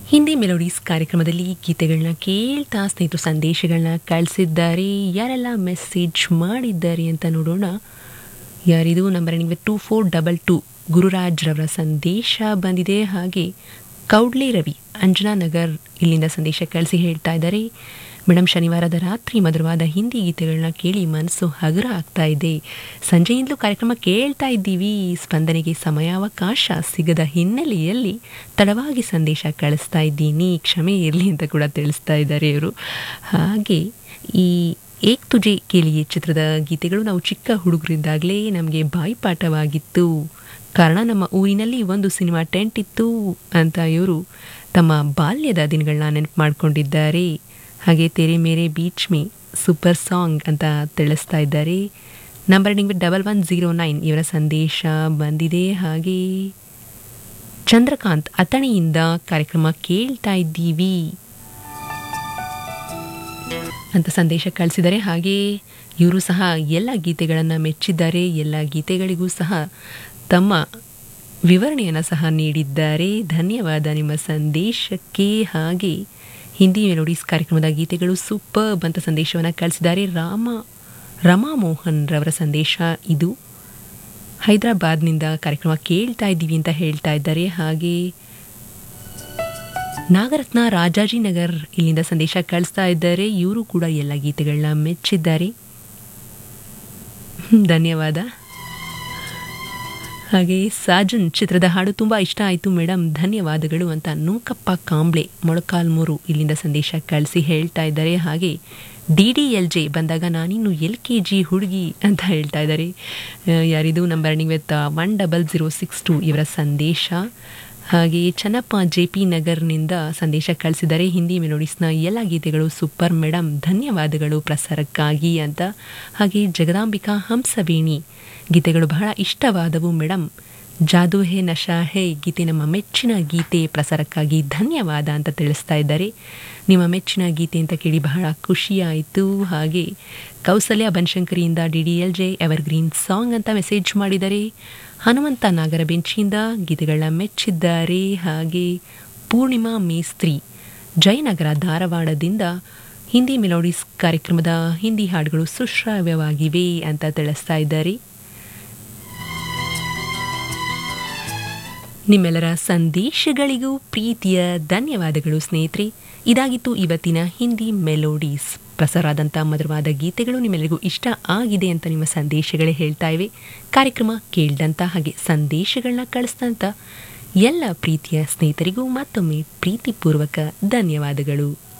Hindi melodies ಕಾರ್ಯಕ್ರಮದಲ್ಲಿ ಗೀತೆಗಳನ್ನ ಕೇಳ್ತಾ ಸ್ನೇಹಿತರು ಸಂದೇಶಗಳನ್ನ ಕಳಿಸಿದ್ದಾರೆ ಯಾರೆಲ್ಲ ಮೆಸೇಜ್ ಮಾಡಿದ್ದಾರೆ ಅಂತ ನೋಡೋಣ ಯಾರಿದು ನಂಬರ್ ನಿಮಗೆ two four double two Gururaj ರವರ ಸಂದೇಶ ಬಂದಿದೆ ಹಾಗೆ ಕೌಡ್ಲೆ ರವಿ ಅಂಜನಾ ನಗರ್ ಇಲ್ಲಿಂದ ಸಂದೇಶ ಕಳಿಸಿ ಹೇಳ್ತಾ ಇದ್ದಾರೆ ಮೇಡಮ್ ಶನಿವಾರದ ರಾತ್ರಿ ಮಧುರವಾದ ಹಿಂದಿ ಗೀತೆಗಳನ್ನ ಕೇಳಿ ಮನಸ್ಸು ಹಗುರ ಆಗ್ತಾ ಇದೆ ಸಂಜೆಯಿಂದಲೂ ಕಾರ್ಯಕ್ರಮ ಕೇಳ್ತಾ ಇದ್ದೀವಿ ಸ್ಪಂದನೆಗೆ ಸಮಯಾವಕಾಶ ಸಿಗದ ಹಿನ್ನೆಲೆಯಲ್ಲಿ ತಡವಾಗಿ ಸಂದೇಶ ಕಳಿಸ್ತಾ ಇದ್ದೀನಿ ಕ್ಷಮೆ ಇರಲಿ ಅಂತ ಕೂಡ ತಿಳಿಸ್ತಾ ಇದ್ದಾರೆ ಇವರು ಹಾಗೆ ಈ ಏಕ್ ತುಜೆ ಕೇಳಿಯೇ ಚಿತ್ರದ ಗೀತೆಗಳು ನಾವು ಚಿಕ್ಕ ಹುಡುಗರಿದ್ದಾಗಲೇ ನಮಗೆ ಬಾಯಿಪಾಠವಾಗಿತ್ತು ಕಾರಣ ನಮ್ಮ ಊರಿನಲ್ಲಿ ಒಂದು ಸಿನಿಮಾ ಟೆಂಟ್ ಇತ್ತು ಅಂತ ಇವರು ತಮ್ಮ ಬಾಲ್ಯದ ದಿನಗಳನ್ನ ನೆನಪು ಮಾಡಿಕೊಂಡಿದ್ದಾರೆ ಹಾಗೆ ತೆರೆ ಮೇರೆ ಬೀಚ್ ಮೇ ಸೂಪರ್ ಸಾಂಗ್ ಅಂತ ತಿಳಿಸ್ತಾ ಇದ್ದಾರೆ ನಂಬರ್ ನಿಮಗೆ ಡಬಲ್ ಒನ್ ಝೀರೋ ನೈನ್ ಇವರ ಸಂದೇಶ ಬಂದಿದೆ ಹಾಗೆ ಚಂದ್ರಕಾಂತ್ ಅತಣಿಯಿಂದ ಕಾರ್ಯಕ್ರಮ ಕೇಳ್ತಾ ಇದ್ದೀವಿ ಅಂತ ಸಂದೇಶ ಕಳಿಸಿದ್ದಾರೆ ಹಾಗೆ ಇವರು ಸಹ ಎಲ್ಲ ಗೀತೆಗಳನ್ನು ಮೆಚ್ಚಿದ್ದಾರೆ ಎಲ್ಲ ಗೀತೆಗಳಿಗೂ ಸಹ ತಮ್ಮ ವಿವರಣೆಯನ್ನು ಸಹ ನೀಡಿದ್ದಾರೆ ಧನ್ಯವಾದ ನಿಮ್ಮ ಸಂದೇಶಕ್ಕೆ ಹಾಗೆ ಹಿಂದಿ ಮೆಲೋಡೀಸ್ ಕಾರ್ಯಕ್ರಮದ ಗೀತೆಗಳು ಸೂಪರ್ ಅಂತ ಸಂದೇಶವನ್ನು ಕಳಿಸಿದ್ದಾರೆ ರಾಮ ರಮಾ ಮೋಹನ್ ರವರ ಸಂದೇಶ ಇದು ಹೈದರಾಬಾದ್ನಿಂದ ಕಾರ್ಯಕ್ರಮ ಕೇಳ್ತಾ ಇದ್ದೀವಿ ಅಂತ ಹೇಳ್ತಾ ಇದ್ದಾರೆ ಹಾಗೆ ನಾಗರತ್ನ ರಾಜಾಜಿನಗರ್ ಇಲ್ಲಿಂದ ಸಂದೇಶ ಕಳಿಸ್ತಾ ಇದ್ದಾರೆ ಇವರು ಕೂಡ ಎಲ್ಲ ಗೀತೆಗಳನ್ನ ಮೆಚ್ಚಿದ್ದಾರೆ ಧನ್ಯವಾದ ಹಾಗೆ ಸಾಜನ್ ಚಿತ್ರದ ಹಾಡು ತುಂಬ ಇಷ್ಟ ಆಯಿತು ಮೇಡಮ್ ಧನ್ಯವಾದಗಳು ಅಂತ ನೂಕಪ್ಪ ಕಾಂಬ್ಳೆ ಮೊಳಕಾಲ್ಮೂರು ಇಲ್ಲಿಂದ ಸಂದೇಶ ಕಳಿಸಿ ಹೇಳ್ತಾ ಇದ್ದಾರೆ ಹಾಗೆ ಡಿ ಡಿ ಎಲ್ ಜೆ ಬಂದಾಗ ನಾನಿನ್ನು ಎಲ್ ಕೆ ಜಿ ಹುಡುಗಿ ಅಂತ ಹೇಳ್ತಾ ಇದ್ದಾರೆ ಯಾರಿದು number Nivet one double zero six two ಇವರ ಸಂದೇಶ ಹಾಗೆ ಚನ್ನಪ್ಪ ಜೆ ಪಿ ನಗರ್ನಿಂದ ಸಂದೇಶ ಕಳಿಸಿದ್ದಾರೆ ಹಿಂದಿ ಮೆಲೋಡಿಸ್ನ ಎಲ್ಲ ಗೀತೆಗಳು ಸೂಪರ್ ಮೇಡಮ್ ಧನ್ಯವಾದಗಳು ಪ್ರಸಾರಕ್ಕಾಗಿ ಅಂತ ಹಾಗೆ ಜಗದಾಂಬಿಕಾ ಹಂಸವೇಣಿ ಗೀತೆಗಳು ಬಹಳ ಇಷ್ಟವಾದವು ಮೇಡಮ್ ಜಾದೂ ಹೇ ನಶಾ ಹೇ ಗೀತೆ ನಮ್ಮ ಮೆಚ್ಚಿನ ಗೀತೆ ಪ್ರಸಾರಕ್ಕಾಗಿ ಧನ್ಯವಾದ ಅಂತ ತಿಳಿಸ್ತಾ ಇದ್ದಾರೆ ನಿಮ್ಮ ಮೆಚ್ಚಿನ ಗೀತೆ ಅಂತ ಕೇಳಿ ಬಹಳ ಖುಷಿಯಾಯಿತು ಹಾಗೆ ಕೌಸಲ್ಯ ಬನಶಂಕರಿಯಿಂದ D D L J evergreen song ಅಂತ ಮೆಸೇಜ್ ಮಾಡಿದ್ದಾರೆ ಹನುಮಂತ ನಾಗರ ಬೆಂಚಿಯಿಂದ ಗೀತೆಗಳನ್ನ ಮೆಚ್ಚಿದ್ದಾರೆ ಹಾಗೆ ಪೂರ್ಣಿಮಾ ಮೇಸ್ತ್ರಿ ಜಯನಗರ ಧಾರವಾಡದಿಂದ ಹಿಂದಿ ಮೆಲೋಡಿಸ್ ಕಾರ್ಯಕ್ರಮದ ಹಿಂದಿ ಹಾಡುಗಳು ಸುಶ್ರಾವ್ಯವಾಗಿವೆ ಅಂತ ತಿಳಿಸ್ತಾ ಇದ್ದಾರೆ ನಿಮ್ಮೆಲ್ಲರ ಸಂದೇಶಗಳಿಗೂ ಪ್ರೀತಿಯ ಧನ್ಯವಾದಗಳು ಸ್ನೇಹಿತರೆ ಇದಾಗಿತ್ತು ಇವತ್ತಿನ ಹಿಂದಿ ಮೆಲೋಡೀಸ್ ಪ್ರಸಾರಾದಂಥ ಮಧುರವಾದ ಗೀತೆಗಳು ನಿಮ್ಮೆಲ್ಲರಿಗೂ ಇಷ್ಟ ಆಗಿದೆ ಅಂತ ನಿಮ್ಮ ಸಂದೇಶಗಳೇ ಹೇಳ್ತಾ ಇವೆ ಕಾರ್ಯಕ್ರಮ ಕೇಳ್ದಂಥ ಹಾಗೆ ಸಂದೇಶಗಳನ್ನ ಕಳಿಸಿದಂಥ ಎಲ್ಲ ಪ್ರೀತಿಯ ಸ್ನೇಹಿತರಿಗೂ ಮತ್ತೊಮ್ಮೆ ಪ್ರೀತಿಪೂರ್ವಕ ಧನ್ಯವಾದಗಳು